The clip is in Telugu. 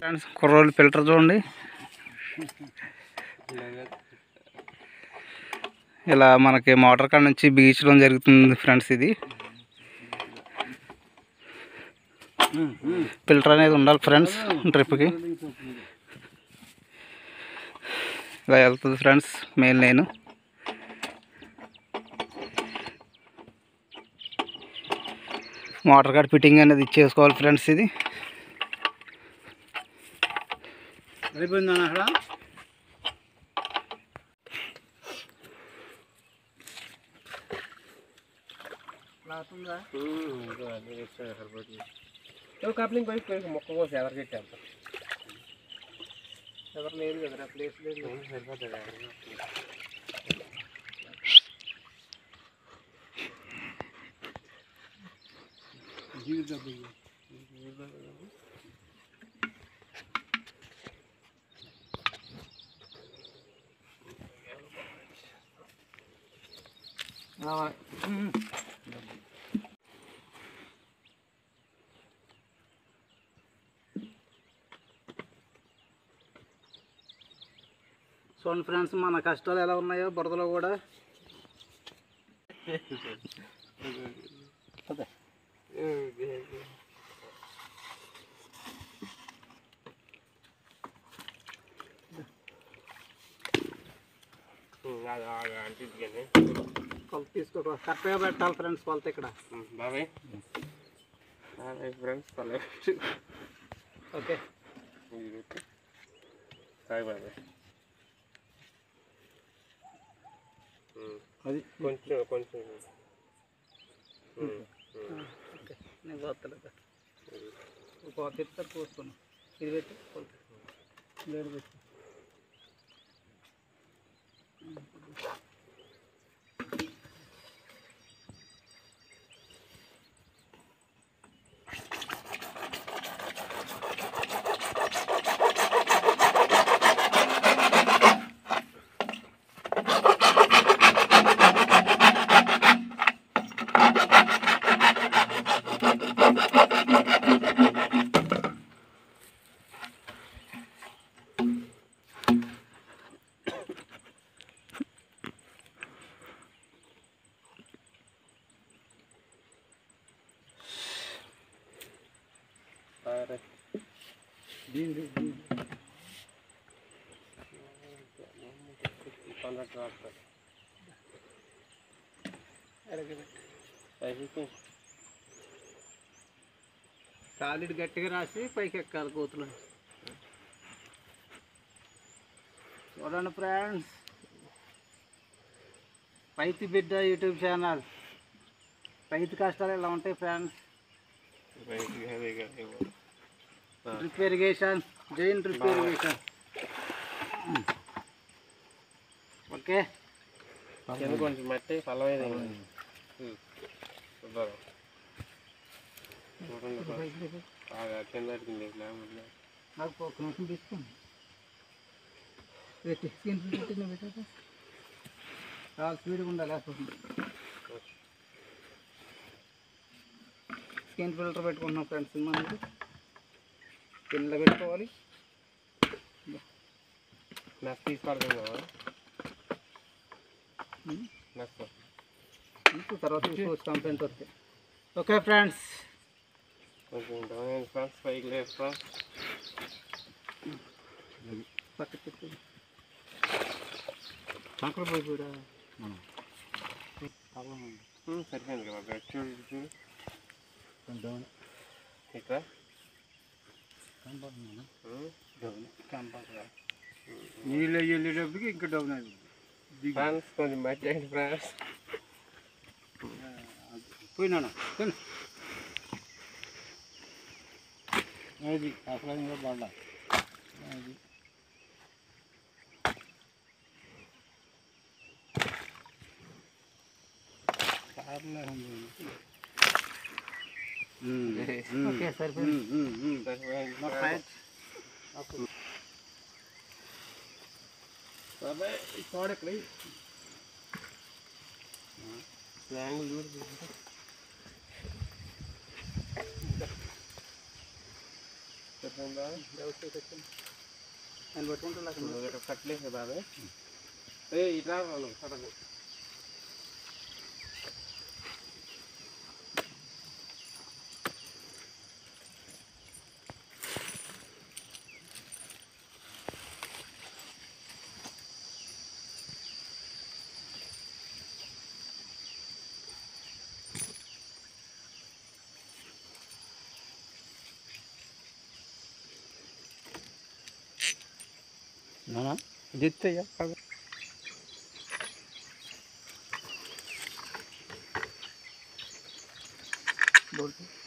ఫ్రెండ్స్ కుర్రోళ్ళు ఫిల్టర్ చూడండి ఇలా మనకి మోటార్ కాడ నుంచి బిగించడం జరుగుతుంది ఫ్రెండ్స్ ఇది ఫిల్టర్ అనేది ఉండాలి ఫ్రెండ్స్ ట్రిప్కి ఇలా వెళ్తుంది ఫ్రెండ్స్ మెయిన్ నేను మోటార్ కార్డ్ ఫిట్టింగ్ అనేది ఇచ్చేసుకోవాలి ఫ్రెండ్స్ ఇది అయిపోయిందా అక్కడ కప్లింగ్ పైకి పోయి మొక్క కోసం ఎవరికి పెట్టాను ఎవరు లేదు కదా ప్లేస్ లేదు సరిపోతుంది చూడండి ఫ్రెండ్స్ మన కష్టాలు ఎలా ఉన్నాయో బురదలో కూడా కొలత తీసుకో కరెక్ట్గా పెట్టాలి ఫ్రెండ్స్ కొలత ఇక్కడ బాబాయ్ బాబాయ్ ఫ్రెండ్స్ పర్లేదు ఓకే హాయ్ బాబాయ్ అది కొంచెం కొంచెం ఓకే నేను పోతలేదు ఒక తిప్పుతారు పోసుకున్నా ఇది పెట్టి కొలత లేడు పెట్టి సరే కాంట్రాక్ట్ రాస్తారు పైకి సాలిడ్ గట్టిగా రాసి పైకి ఎక్కాలి కోతులు చూడండి ఫ్రెండ్స్ రైతు బిడ్డ యూట్యూబ్ ఛానల్ రైతు కష్టాలు ఇలా ఉంటాయి ఫ్రెండ్స్ పైకి హెవీగా ఇవ్వాలి drip irrigation Jain drip irrigation okay కింద కొంచెం మట్టి ఫలమైంది చూద్దాం చూడండి బాగా కింద అడిగింది లేకపోతే నాకు ఒక నిమిషం తీసుకోండి పెట్టి స్క్రీన్ పెట్టిన పెట్టాక చాలా స్పీడ్గా ఉండాలి లేకపోతే స్క్రీన్ ఫిల్టర్ పెట్టుకుంటున్నాం ఫ్రెండ్స్ మనకి కింద పెట్టుకోవాలి నాకు తీసుకోవాలి కదా ఉమ్. నాకు ఇంకో తర్వాత చూసుకోవచ్చు కంప్లైంట్ వస్తే ఓకే ఫ్రెండ్స్ కొంచెం డౌన్ ఫ్రెండ్స్ పైకి లేదు ఫ్రెండ్స్ పక్క చెప్పు సంకర పోయి కూడా సరిపోయింది కదా బాబాయ్. చూడు చూడు డౌన్ ఇక్కడ నీళ్ళు వెళ్ళేటప్పటికి ఇంకా డౌన్ అయింది ఫ్రెండ్స్ కొంచెం మట్టి అయింది ఫ్రెండ్స్ పోయినాను అది అసలు బండ అది ఓకే సరిపోయింది నాకు రైట్ బాబాయ్ చూడ ఇక్కడ యాంగిల్ చూడు అర్థమైందా వ్యవస్థ నేను పట్టుకుంటూ లేకుండా నువ్వు ఇక్కడ కట్టలేసే బాబే ఏ ఇట్లా వాళ్ళు సడన్ ఇది ఎత్తయ్యా బోల్ట్